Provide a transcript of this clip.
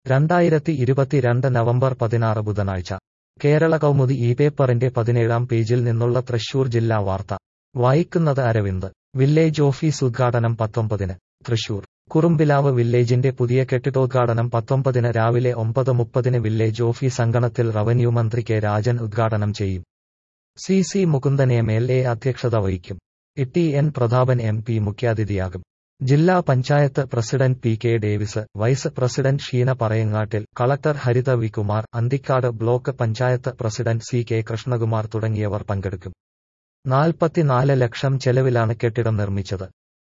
രണ്ടായിരത്തി ഇരുപത്തിരണ്ട് നവംബർ പതിനാറ് ബുധനാഴ്ച കേരള കൗമുദി ഈ പേപ്പറിന്റെ പതിനേഴാം പേജിൽ നിന്നുള്ള തൃശൂർ ജില്ലാ വാർത്ത വായിക്കുന്നത് അരവിന്ദ് വില്ലേജ് ഓഫീസ് ഉദ്ഘാടനം പത്തൊമ്പതിന് തൃശൂർ കുറുമ്പിലാവ് വില്ലേജിന്റെ പുതിയ കെട്ടിടോദ്ഘാടനം പത്തൊമ്പതിന് രാവിലെ ഒമ്പത് മുപ്പതിന് വില്ലേജ് ഓഫീസ് അങ്കണത്തിൽ റവന്യൂ മന്ത്രി കെ രാജൻ ഉദ്ഘാടനം ചെയ്യും C C Mukundan M L A അധ്യക്ഷത വഹിക്കും E N Prathapan M P മുഖ്യാതിഥിയാകും ജില്ലാ panchayat president P K Davis vice president Sheena Parayangattil collector Haritha V Kumar Anthikad block panchayat president C K Krishnakumar തുടങ്ങിയവർ പങ്കെടുക്കും നാൽപ്പത്തിനാല് ലക്ഷം ചെലവിലാണ് കെട്ടിടം നിർമ്മിച്ചത്